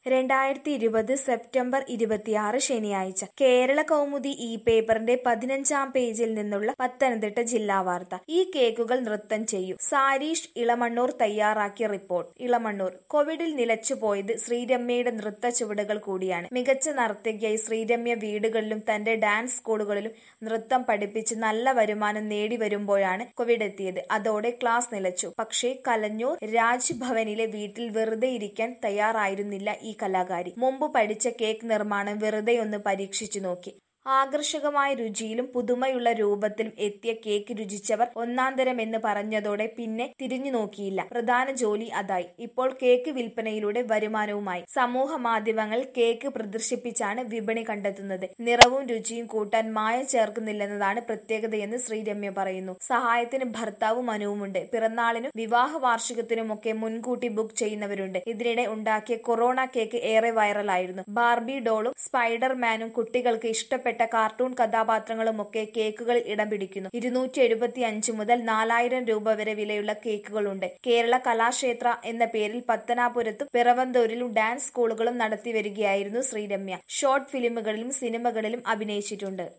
രണ്ടായിരത്തി ഇരുപത് സെപ്റ്റംബർ ഇരുപത്തിയാറ് ശനിയാഴ്ച കേരള കൗമുദി ഈ പേപ്പറിന്റെ പതിനഞ്ചാം പേജിൽ നിന്നുള്ള പത്തനംതിട്ട ജില്ലാ വാർത്ത ഈ കേക്കുകൾ നൃത്തം ചെയ്യും സാരീഷ് ഇളമണ്ണൂർ തയ്യാറാക്കിയ റിപ്പോർട്ട് ഇളമണ്ണൂർ കോവിഡിൽ നിലച്ചുപോയത് ശ്രീരമ്യയുടെ നൃത്ത ചുവടുകൾ കൂടിയാണ് മികച്ച നർത്തകിയായി ശ്രീരമ്യ വീടുകളിലും തന്റെ ഡാൻസ് സ്കൂളുകളിലും നൃത്തം പഠിപ്പിച്ച് നല്ല വരുമാനം നേടി വരുമ്പോഴാണ് കോവിഡ് എത്തിയത് അതോടെ ക്ലാസ് നിലച്ചു പക്ഷേ കലഞ്ഞൂർ രാജ്ഭവനിലെ വീട്ടിൽ വെറുതെ ഇരിക്കാൻ തയ്യാറായിരുന്നില്ല ഈ കലാകാരി മുമ്പ് പഠിച്ച കേക്ക് നിർമ്മാണം വെറുതെയൊന്ന് പരീക്ഷിച്ചു നോക്കി ആകർഷകമായ രുചിയിലും പുതുമയുള്ള രൂപത്തിലും എത്തിയ കേക്ക് രുചിച്ചവർ ഒന്നാന്തരം എന്ന് പറഞ്ഞതോടെ പിന്നെ തിരിഞ്ഞു നോക്കിയില്ല പ്രധാന ജോലി അതായി ഇപ്പോൾ കേക്ക് വിൽപ്പനയിലൂടെ വരുമാനവുമായി സമൂഹ മാധ്യമങ്ങളിൽ കേക്ക് പ്രദർശിപ്പിച്ചാണ് വിപണി കണ്ടെത്തുന്നത് നിറവും രുചിയും കൂട്ടാൻ മായം ചേർക്കുന്നില്ലെന്നതാണ് പ്രത്യേകതയെന്ന് ശ്രീരമ്യ പറയുന്നു സഹായത്തിന് ഭർത്താവും മനുവുമുണ്ട് പിറന്നാളിനും വിവാഹ വാർഷികത്തിനുമൊക്കെ മുൻകൂട്ടി ബുക്ക് ചെയ്യുന്നവരുണ്ട് ഇതിനിടെ ഉണ്ടാക്കിയ കൊറോണ കേക്ക് ഏറെ വൈറലായിരുന്നു ബാർബി ഡോളും സ്പൈഡർമാനും കുട്ടികൾക്ക് ഇഷ്ടപ്പെട്ട ഇഷ്ടപ്പെട്ട കാർട്ടൂൺ കഥാപാത്രങ്ങളുമൊക്കെ കേക്കുകളിൽ ഇടം പിടിക്കുന്നു ഇരുന്നൂറ്റി എഴുപത്തി അഞ്ച് മുതൽ നാലായിരം രൂപ വരെ വിലയുള്ള കേക്കുകളുണ്ട് കേരള കലാക്ഷേത്ര എന്ന പേരിൽ പത്തനാപുരത്തും പിറവന്തൂരിലും ഡാൻസ് സ്കൂളുകളും നടത്തി വരികയായിരുന്നു ശ്രീരമ്യ ഷോർട്ട് ഫിലിമുകളിലും സിനിമകളിലും അഭിനയിച്ചിട്ടുണ്ട്